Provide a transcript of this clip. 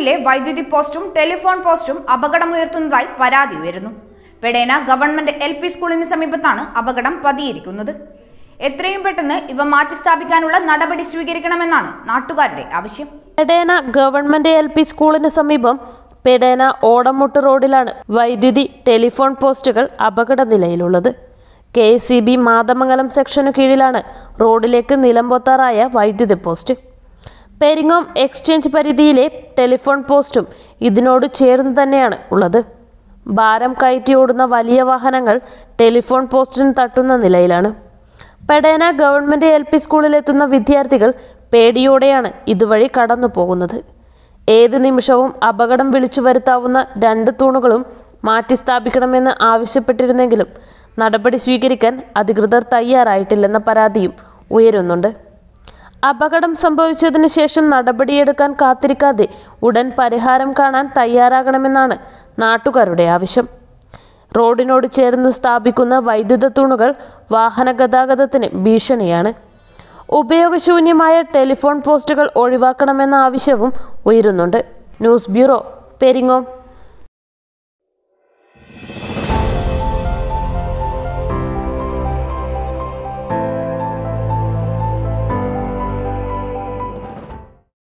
റോഡിലെ വൈദ്യുതി പോസ്റ്റും ടെലിഫോൺ പോസ്റ്റും അപകടമുയർത്തുന്നതായി പരാതി ഉയരുന്നു പെടേന ഗവൺമെന്റ് എൽ പി സ്കൂളിന് സമീപത്താണ് അപകടം പതിയിരിക്കുന്നത് എത്രയും പെട്ടെന്ന് ഇവ മാറ്റിസ്ഥാപിക്കാനുള്ള നടപടി സ്വീകരിക്കണമെന്നാണ് നാട്ടുകാരുടെ ആവശ്യം പെടേന ഗവൺമെന്റ് എൽ പി സ്കൂളിന് സമീപം പെടേന ഓടമുട്ട് റോഡിലാണ് വൈദ്യുതി ടെലിഫോൺ പോസ്റ്റുകൾ അപകട നിലയിലുള്ളത് K S C B Mathamangalam സെക്ഷനു കീഴിലാണ് റോഡിലേക്ക് നിലംപൊത്താറായ വൈദ്യുതി പോസ്റ്റ് പെരിങ്ങോം എക്സ്ചേഞ്ച് പരിധിയിലെ ടെലിഫോൺ പോസ്റ്റും ഇതിനോട് ചേർന്ന് തന്നെയാണ് ഉള്ളത് ഭാരം കയറ്റി ഓടുന്ന വലിയ വാഹനങ്ങൾ ടെലിഫോൺ പോസ്റ്റിന് തട്ടുന്ന നിലയിലാണ് പെടേന ഗവൺമെന്റ് എൽ പി സ്കൂളിലെത്തുന്ന വിദ്യാർത്ഥികൾ പേടിയോടെയാണ് ഇതുവഴി കടന്നു പോകുന്നത് ഏത് നിമിഷവും അപകടം വിളിച്ചു വരുത്താവുന്ന രണ്ട് തൂണുകളും മാറ്റി സ്ഥാപിക്കണമെന്ന് ആവശ്യപ്പെട്ടിരുന്നെങ്കിലും നടപടി സ്വീകരിക്കാൻ അധികൃതർ തയ്യാറായിട്ടില്ലെന്ന പരാതിയും ഉയരുന്നുണ്ട് അപകടം സംഭവിച്ചതിന് ശേഷം നടപടിയെടുക്കാൻ കാത്തിരിക്കാതെ ഉടൻ പരിഹാരം കാണാൻ തയ്യാറാകണമെന്നാണ് നാട്ടുകാരുടെ ആവശ്യം റോഡിനോട് ചേർന്ന് സ്ഥാപിക്കുന്ന വൈദ്യുത തൂണുകൾ വാഹന ഗതാഗതത്തിന് ഭീഷണിയാണ് ഉപയോഗശൂന്യമായ ടെലിഫോൺ പോസ്റ്റുകൾ ഒഴിവാക്കണമെന്ന ആവശ്യവും ഉയരുന്നുണ്ട് ന്യൂസ് ബ്യൂറോ പെരിങ്ങോം